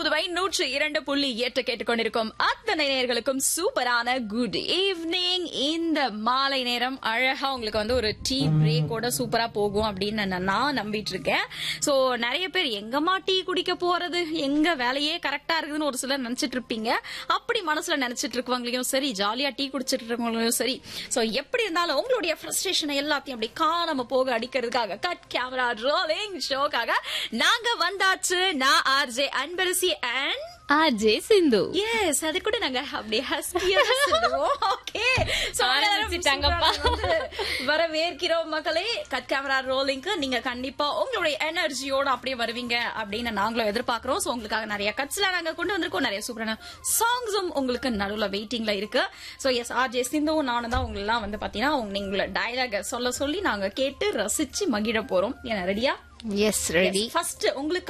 புதுவை நூற்று இரண்டு புள்ளி எட்டு கேட்டுக்கொண்டிருக்கும் அத்தனை நேர்களுக்கும் சூப்பரான குட் ஈவினிங் இந்த மாலை நேரம் அழகா உங்களுக்கு வந்து ஒரு டீ பிரேக்கோட சூப்பரா போகும் அப்படின்னு நான் நான் நம்பிட்டு இருக்கேன் சோ நிறைய பேர் எங்கம்மா டீ குடிக்க போறது எங்க வேலையே கரெக்டா இருக்குதுன்னு ஒரு சிலர் நினைச்சிட்டு இருப்பீங்க அப்படி மனசுல நினைச்சிட்டு இருக்கவங்களையும் சரி ஜாலியா டீ குடிச்சிட்டு இருக்கவங்களையும் சரி சோ எப்படி இருந்தாலும் உங்களுடைய ஃப்ரஸ்ட்ரேஷனை எல்லாத்தையும் அப்படி காணாம போக அடிக்கிறதுக்காக கட் கேமரா ரோலிங் ஷோக்காக நாங்க வந்தாச்சு நான் RJ Anbarasi and RJ Sindhu yes அது கூட நாங்க அப்படியே ஹஸ்கியா சொல்லுவோம் ஓகே சோ ஆரம்பிச்சிட்டாங்கப்பா. வரவேற்கிறோம் மக்களே கட் கேமரா ரோலிங்க்கு நீங்க கண்டிப்பா உங்களுடைய எனர்ஜியோட அப்படியே வருவீங்க அப்படின்னு நாங்களும் எதிர்பார்க்கிறோம் சோ உங்களுக்காக நிறைய கட்ஸ்ல நாங்க கொண்டு வந்திருக்கோம் நிறைய சூப்பரான சாங்ஸும் உங்களுக்கு நடுவுல வெயிட்டிங்ல இருக்கு சோ எஸ் ஆர்ஜே சிந்துவும் நானும் தான் உங்களெல்லாம் வந்து பாத்தீங்கன்னா உங்க நீங்கள டயலாக சொல்ல சொல்லி நாங்க கேட்டு ரசிச்சு மகிழ போறோம் ஏன்னா ரெடியா எஸ் ரெடி ஃபர்ஸ்ட் உங்களுக்கு